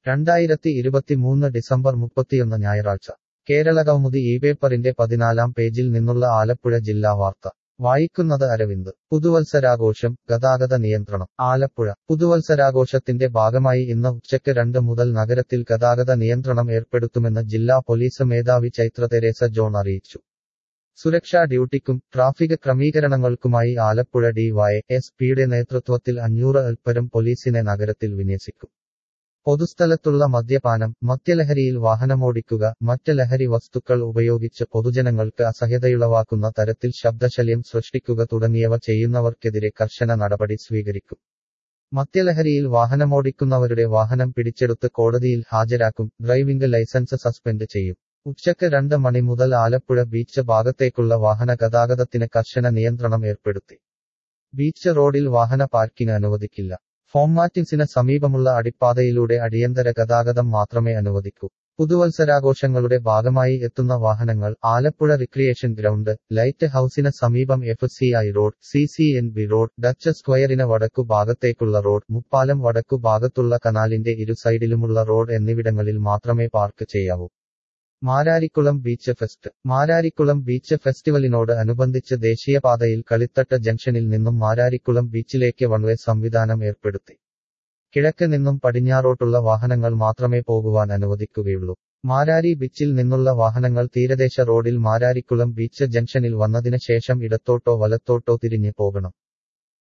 രണ്ടായിരത്തി ഇരുപത്തിമൂന്ന് ഡിസംബർ മുപ്പത്തിയൊന്ന് ഞായറാഴ്ച കേരള കൗമുദി ഈ പേപ്പറിന്റെ പതിനാലാം പേജിൽ നിന്നുള്ള ആലപ്പുഴ ജില്ലാ വാർത്ത വായിക്കുന്നത് അരവിന്ദ് പുതുവത്സരാഘോഷം ഗതാഗത നിയന്ത്രണം ആലപ്പുഴ പുതുവത്സരാഘോഷത്തിന്റെ ഭാഗമായി ഇന്ന് ഉച്ചയ്ക്ക് രണ്ട് മുതൽ നഗരത്തിൽ ഗതാഗത നിയന്ത്രണം ഏർപ്പെടുത്തുമെന്ന് ജില്ലാ പോലീസ് മേധാവി ചൈത്ര തെരേസ ജോൺ അറിയിച്ചു സുരക്ഷാ ഡ്യൂട്ടിക്കും ട്രാഫിക് ക്രമീകരണങ്ങൾക്കുമായി ആലപ്പുഴ ഡിവൈ എസ് പിയുടെ നേതൃത്വത്തിൽ അഞ്ഞൂറ് അൽപ്പരം പോലീസിനെ നഗരത്തിൽ വിന്യസിക്കും പൊതുസ്ഥലത്തുള്ള മദ്യപാനം മദ്യലഹരിയിൽ വാഹനമോടിക്കുക മറ്റ് ലഹരി വസ്തുക്കൾ ഉപയോഗിച്ച് പൊതുജനങ്ങൾക്ക് അസഹ്യതയുളവാക്കുന്ന തരത്തിൽ ശബ്ദശല്യം സൃഷ്ടിക്കുക തുടങ്ങിയവ ചെയ്യുന്നവർക്കെതിരെ കർശന നടപടി സ്വീകരിക്കും മദ്യലഹരിയിൽ വാഹനമോടിക്കുന്നവരുടെ വാഹനം പിടിച്ചെടുത്ത് കോടതിയിൽ ഹാജരാക്കും ഡ്രൈവിംഗ് ലൈസൻസ് സസ്പെൻഡ് ചെയ്യും ഉച്ചയ്ക്ക് രണ്ട് മണി മുതൽ ആലപ്പുഴ ബീച്ച് ഭാഗത്തേക്കുള്ള വാഹന ഗതാഗതത്തിന് കർശന നിയന്ത്രണം ഏർപ്പെടുത്തി ബീച്ച് റോഡിൽ വാഹന പാർക്കിംഗ് അനുവദിക്കില്ല ഫോമാറ്റിൻസിന് സമീപമുള്ള അടിപ്പാതയിലൂടെ അടിയന്തര ഗതാഗതം മാത്രമേ അനുവദിക്കൂ പുതുവത്സരാഘോഷങ്ങളുടെ ഭാഗമായി എത്തുന്ന വാഹനങ്ങൾ ആലപ്പുഴ റിക്രിയേഷൻ ഗ്രൗണ്ട് ലൈറ്റ് ഹൌസിന് സമീപം F C I road C C N B road Dutch സ്ക്വയറിന് വടക്കു ഭാഗത്തേക്കുള്ള റോഡ് മുപ്പാലം വടക്കു ഭാഗത്തുള്ള കനാലിന്റെ ഇരു സൈഡിലുമുള്ള റോഡ് എന്നിവിടങ്ങളിൽ മാത്രമേ പാർക്ക് ചെയ്യാവൂ Mararikulam beach fest Mararikulam beach ഫെസ്റ്റിവലിനോട് അനുബന്ധിച്ച് ദേശീയപാതയിൽ കളിത്തട്ട് ജംഗ്ഷനിൽ നിന്നും മാരാരിക്കുളം ബീച്ചിലേക്ക് വൺവേ സംവിധാനം ഏർപ്പെടുത്തി കിഴക്ക് നിന്നും പടിഞ്ഞാറോട്ടുള്ള വാഹനങ്ങൾ മാത്രമേ പോകുവാൻ അനുവദിക്കുകയുള്ളൂ മാരാരി ബീച്ചിൽ നിന്നുള്ള വാഹനങ്ങൾ തീരദേശ റോഡിൽ മാരാരിക്കുളം ബീച്ച് ജംഗ്ഷനിൽ വന്നതിന് ശേഷം ഇടത്തോട്ടോ വലത്തോട്ടോ തിരിഞ്ഞ് പോകണം